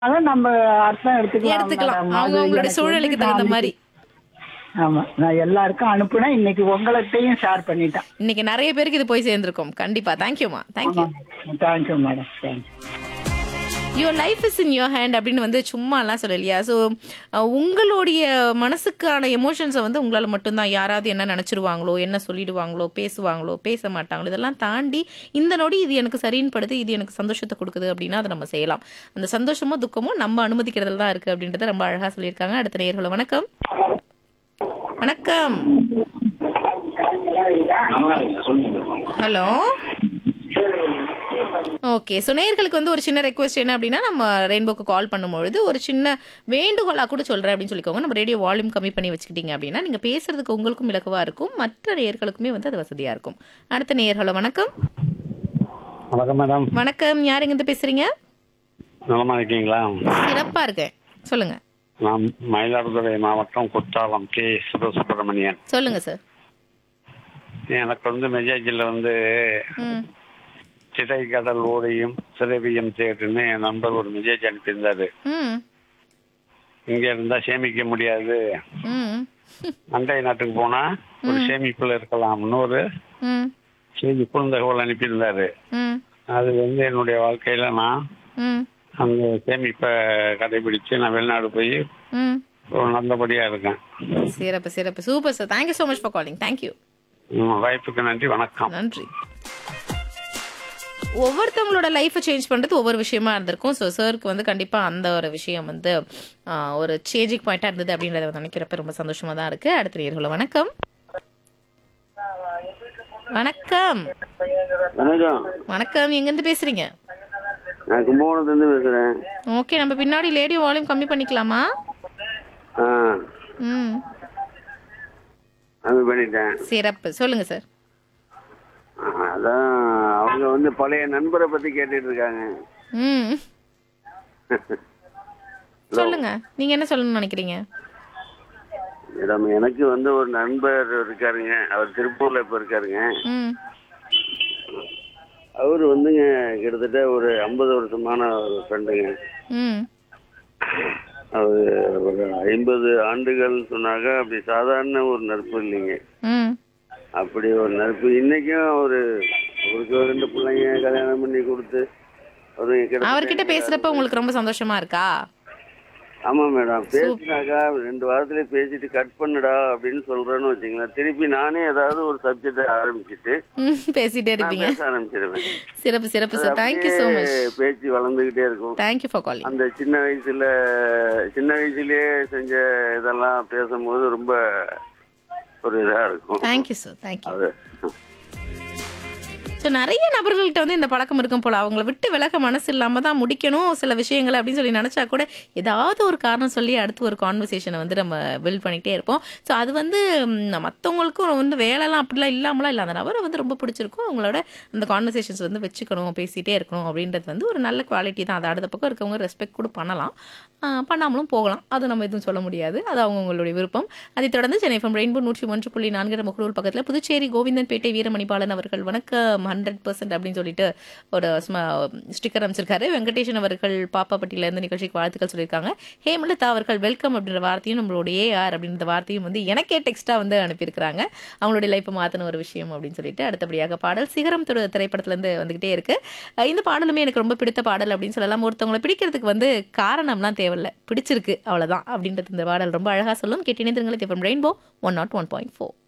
அதான் நம்ம அர்த்தம் எடுத்துக்கலாம் எடுத்துக்கலாம் madam. அவங்க அது அவங்களோட எனக்கு சூழலுக்கு வந்து தகுந்த நாளைக்கு- மாதிரி ஆமா நான் எல்லாருக்கும் அனுப்புனேன் இன்னைக்கு உங்கள்கிட்டயும் ஷேர் பண்ணிட்டேன் இன்னைக்கு நிறைய பேருக்கு இது போய் சேர்ந்திருக்கும் கண்டிப்பா தேங்க்யூமா thank you thank you madam thank you your life is in your hand அப்படின்னு வந்து சும்மாலாம் சொல்லலையா ஸோ உங்களுடைய மனசுக்கான எமோஷன்ஸை வந்து உங்களால் மட்டும்தான் யாராவது என்ன நினச்சிருவாங்களோ என்ன சொல்லிடுவாங்களோ பேசுவாங்களோ பேச மாட்டாங்களோ இதெல்லாம் தாண்டி இந்த நொடி இது எனக்கு சரின்னு படுது இது எனக்கு சந்தோஷத்தை கொடுக்குது அப்படின்னா அதை நம்ம செய்யலாம் அந்த சந்தோஷமோ துக்கமோ நம்ம அனுமதிக்கிறதுல தான் இருக்குது அப்படின்றத ரொம்ப அழகாக சொல்லியிருக்காங்க அடுத்த நேர்களை வணக்கம் வணக்கம் ஹலோ ஓகே ஸோ நேயர்களுக்கு வந்து ஒரு சின்ன ரெக்வஸ்ட் என்ன அப்படின்னா நம்ம ரெயின்போக்கு கால் பண்ணும்பொழுது ஒரு சின்ன வேண்டுகோளாக கூட சொல்கிறேன் அப்படின்னு சொல்லிக்கோங்க நம்ம ரேடியோ வால்யூம் கம்மி பண்ணி வச்சுக்கிட்டீங்க அப்படின்னா நீங்கள் பேசுறதுக்கு உங்களுக்கும் இலக்குவாக இருக்கும் மற்ற நேயர்களுக்குமே வந்து அது வசதியாக இருக்கும் அடுத்த நேயர்களோ வணக்கம் வணக்கம் மேடம் வணக்கம் யார் எங்கிருந்து பேசுறீங்க நலமா இருக்கீங்களா சிறப்பாக இருக்கேன் சொல்லுங்க நான் மயிலாடுதுறை மாவட்டம் குற்றாலம் கே சிவசுப்பிரமணியன் சொல்லுங்க சார் எனக்கு வந்து மெசேஜில் வந்து ம் சிறைக்கடல் ஓடையும் சிறவியும் தேடுன்னு என் நண்பர் ஒரு மெசேஜ் அனுப்பியிருந்தாரு ம் இங்க இருந்தா சேமிக்க முடியாது ம் அண்டை நாட்டுக்கு போனா ஒரு சேமிப்புல இருக்கலாம்னு ஒரு ம் செய்தி குறுந்தகவல் அனுப்பியிருந்தாரு ம் அது வந்து என்னுடைய வாழ்க்கையில நான் ம் அந்த சேமிப்பை கடைபிடிச்சு நான் வெளிநாடு போய் ம் ஒரு நல்லபடியா இருக்கேன் சிறப்பு சிறப்பு super sir thank you so much for calling thank you உம், வாய்ப்புக்கு நன்றி வணக்கம் நன்றி ஒவ்வொருத்தவங்களோட லைஃப்பை சேஞ்ச் பண்ணுறது ஒவ்வொரு விஷயமா இருந்திருக்கும் ஸோ சாருக்கு வந்து கண்டிப்பாக அந்த ஒரு விஷயம் வந்து ஆஹ், ஒரு சேஞ்சிங் பாயிண்டாக இருந்தது அப்படின்றத வந்து நினைக்கிறப்ப ரொம்ப சந்தோஷமா தான் இருக்கு அடுத்த நேர்களை வணக்கம் வணக்கம் வணக்கம் வணக்கம் எங்கேருந்து பேசுறீங்க நான் கும்பகோணத்துலேருந்து பேசுகிறேன் ஓகே நம்ம பின்னாடி லேடியோ வால்யூம் கம்மி பண்ணிக்கலாமா ஆ ம் கம்மி பண்ணிட்டேன் சிறப்பு சொல்லுங்க சார் ஆ, அதான் அவங்க வந்து பழைய நண்பரை பற்றி கேட்டுட்டு இருக்காங்க ம் சொல்லுங்க நீங்க என்ன சொல்லணும்னு நினைக்கிறீங்க மேடம் எனக்கு வந்து ஒரு நண்பர் இருக்காருங்க அவர் திருப்பூரில் இப்போ இருக்காருங்க ம் அவர் வந்துங்க கிட்டத்தட்ட ஒரு ஐம்பது வருஷமான ஒரு ஃப்ரெண்டுங்க ம் அவர் ஒரு ஐம்பது ஆண்டுகள் சொன்னாங்க அப்படி சாதாரண ஒரு நட்பு இல்லைங்க ம் அப்படி ஒரு நட்பு இன்னைக்கும் அவரு அவருக்கு ஒரு ரெண்டு பிள்ளைங்க கல்யாணம் பண்ணி கொடுத்து அவரு கிட்டத்தட்ட அவர்கிட்ட பேசுறப்ப உங்களுக்கு ரொம்ப சந்தோஷமா இருக்கா ஆமா மேடம் பேசினாக்கா ரெண்டு வாரத்துல பேசிட்டு கட் பண்ணுடா அப்படின்னு சொல்றேன்னு வச்சுங்களேன் திருப்பி நானே ஏதாவது ஒரு சப்ஜெக்ட் ஆரம்பிச்சுட்டு ம் பேசிட்டே நான் இருப்பீங்க பேச ஆரம்பிச்சிருவேன் சிறப்பு சிறப்பு சார் தேங்க்யூ ஸோ மச் அப்படியே பேச்சு வளர்ந்துகிட்டே இருக்கும் தேங்க்யூ ஃபார் காலிங் அந்த சின்ன வயசுல சின்ன வயசுலயே செஞ்ச இதெல்லாம் பேசும்போது ரொம்ப ஒரு இதா இருக்கும் தேங்க்யூ சார் தேங்க்யூ அது ஸோ நிறைய நபர்கள்ட்ட வந்து இந்த பழக்கம் இருக்கும் போல அவங்கள விட்டு விலக மனசு இல்லாம தான் முடிக்கணும் சில விஷயங்கள் அப்படின்னு சொல்லி நினைச்சா கூட ஏதாவது ஒரு காரணம் சொல்லி அடுத்து ஒரு கான்வர்சேஷனை வந்து நம்ம பில்ட் பண்ணிட்டே இருப்போம் ஸோ அது வந்து ம், மத்தவங்களுக்கும் வந்து வேலைலாம் அப்படிலாம் இல்லாமலாம் இல்லை அந்த நபரை வந்து ரொம்ப பிடிச்சிருக்கும் அவங்களோட அந்த கான்வர்சேஷன்ஸ் வந்து வச்சுக்கணும் பேசிட்டே இருக்கணும் அப்படின்றது வந்து ஒரு நல்ல குவாலிட்டி தான் அது அடுத்த பக்கம் இருக்கவங்க ரெஸ்பெக்ட் கூட பண்ணலாம் ஆஹ் பண்ணாமலும் போகலாம் அது நம்ம எதுவும் சொல்ல முடியாது அது அவங்கவுங்களுடைய விருப்பம் அதைத் தொடர்ந்து சென்னை FM ரெயின்போ நூற்றி ஒன்று புள்ளி நான்கு முகநூல் பக்கத்தில் புதுச்சேரி கோவிந்தன்பேட்டை வீரமணிபாலன் அவர்கள் வணக்கம் ஹண்ட்ரட் பர்சன்ட் அப்படின்னு சொல்லிட்டு ஒரு ஸ்டிக்கர் அமைச்சிருக்காரு வெங்கடேஷன் அவர்கள் பாப்பாப்பட்டியில இருந்து நிகழ்ச்சிக்கு வாழ்த்துக்கள் சொல்லியிருக்காங்க ஹேமலதா அவர்கள் வெல்கம் அப்படின்ற வார்த்தையும் நம்மளுடைய ஏஆர் அப்படின்ற வார்த்தையும் வந்து எனக்கே டெக்ஸ்டா வந்து அனுப்பியிருக்கிறாங்க அவங்களுடைய லைஃப்பை மாற்றின ஒரு விஷயம் அப்படின்னு சொல்லிட்டு அடுத்தபடியாக பாடல் சிகரம் திரு திரைப்படத்துலேருந்து வந்துகிட்டே இருக்கு அஹ் இந்த பாடலுமே எனக்கு ரொம்ப பிடித்த பாடல் அப்படின்னு சொல்லலாம் ஒருத்தவங்களை பிடிக்கிறதுக்கு வந்து காரணம்லாம் தேவையில்ல பிடிச்சிருக்கு அவ்வளவுதான் அப்படின்றது இந்த பாடல் ரொம்ப அழகா சொல்லும் கேட்டினே திருங்களை rainbow one naught one point four